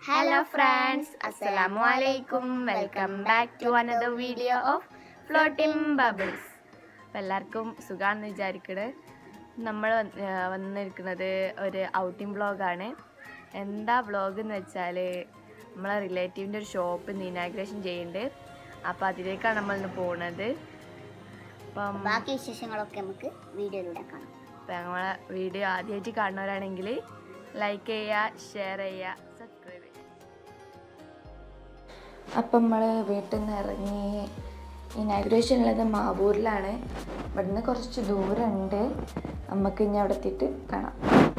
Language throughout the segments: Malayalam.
ഹലോ ഫ്രണ്ട്സ് അസ്സലാമു അലൈക്കും welcome back to another video of floating bubbles അപ്പം എല്ലാവർക്കും സുഖമാണെന്ന് വിചാരിക്കണത് നമ്മൾ വന്നിരിക്കുന്നത് ഒരു ഔട്ടിംഗ് വ്ളോഗാണ് എന്താ വ്ളോഗ് എന്ന് വെച്ചാൽ നമ്മളെ റിലേറ്റീവിൻ്റെ ഒരു ഷോപ്പ് ഇന്ന് ഇനാഗ്രേഷൻ ചെയ്യുന്നുണ്ട് അപ്പോൾ അതിലേക്കാണ് നമ്മൾ ഇന്ന് പോകുന്നത് അപ്പം ബാക്കി വിശേഷങ്ങളൊക്കെ നമുക്ക് വീഡിയോയിലൂടെ കാണാം അപ്പം ഞങ്ങളെ വീഡിയോ ആദ്യമായിട്ട് കാണുന്നവരാണെങ്കിൽ ലൈക്ക് ചെയ്യുക ഷെയർ ചെയ്യുക സബ്സ്ക്രൈബ് ചെയ്യുക അപ്പം നമ്മൾ വീട്ടിൽ നിന്ന് ഇറങ്ങി ഇനാഗ്രേഷൻ ഉള്ളത് മാവൂരിലാണ് ഇവിടുന്ന് കുറച്ച് ദൂരമുണ്ട് നമുക്ക് ഇനി അവിടെ എത്തിയിട്ട് കാണാം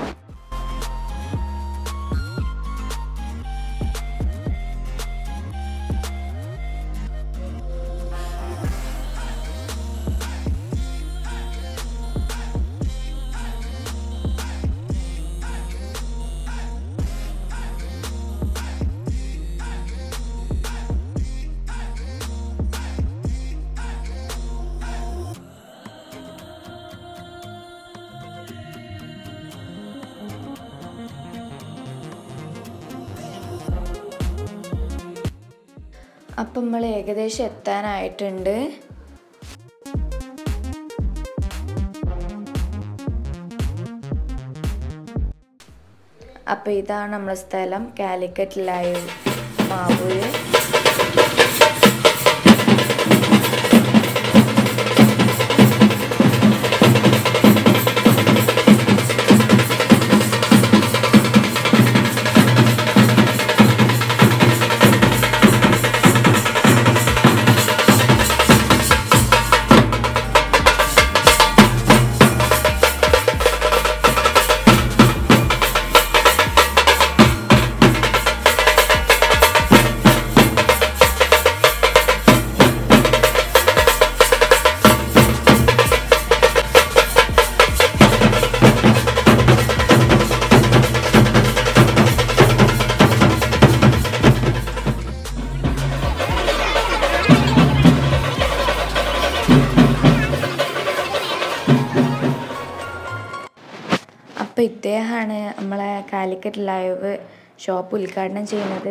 അപ്പം നമ്മൾ ഏകദേശം എത്താനായിട്ടുണ്ട് അപ്പോൾ ഇതാണ് നമ്മളെ സ്ഥലം കാലിക്കറ്റ് ലൈവ് മാവൂര് അപ്പോൾ ഇദ്ദേഹമാണ് നമ്മളെ കാലിക്കറ്റ് ലൈവ് ഷോപ്പ് ഉദ്ഘാടനം ചെയ്യുന്നത്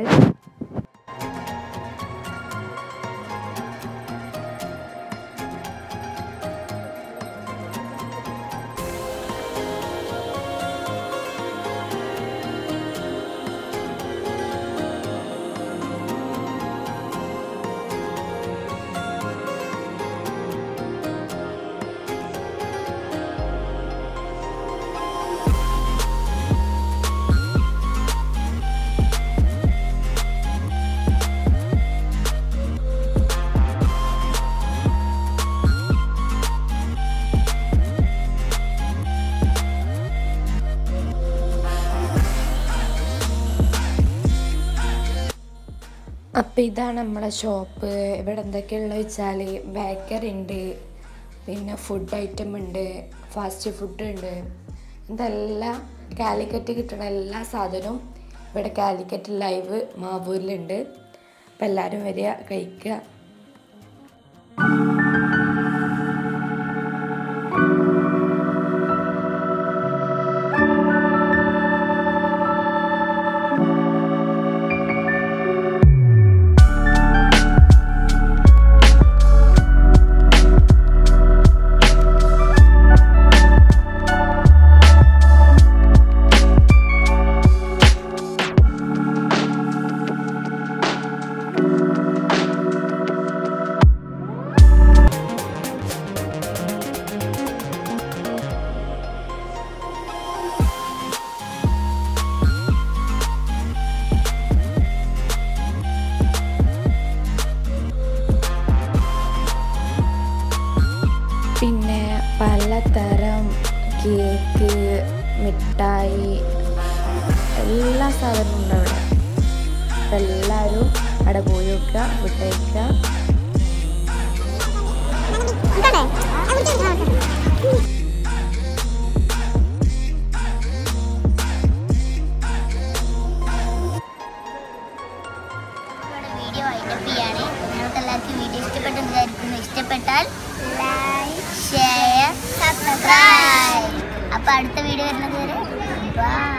അപ്പോൾ ഇതാണ് നമ്മളെ ഷോപ്പ് ഇവിടെ എന്തൊക്കെയുള്ളത് വെച്ചാൽ ബേക്കറി ഉണ്ട് പിന്നെ ഫുഡ് ഐറ്റം ഉണ്ട് ഫാസ്റ്റ് ഫുഡ് ഉണ്ട് ഇതെല്ലാം കാലിക്കറ്റ് കിട്ടുന്ന എല്ലാ സാധനവും ഇവിടെ കാലിക്കറ്റ് ലൈവ് മാവൂരിലുണ്ട് അപ്പോൾ എല്ലാവരും വരിക കഴിക്കുക പിന്നെ പലതരം കേക്ക് മിഠായി എല്ലാ സാധനവും ഉണ്ട് അവിടെ അപ്പം എല്ലാവരും അവിടെ പോയി നോക്കുക ഫുഡ് കഴിക്കുക വീഡിയോ വൈൻഡപ്പ് ചെയ്യാണ് നിങ്ങൾക്ക് എല്ലാവർക്കും വീഡിയോ ഇഷ്ടപ്പെട്ടെന്ന് വിചാരിക്കുന്നു ഇഷ്ടപ്പെട്ടാൽ ലൈക്ക് ഷെയർ സബ്സ്ക്രൈബ് അപ്പൊ അടുത്ത വീഡിയോ വരുന്നത് വരെ ബൈ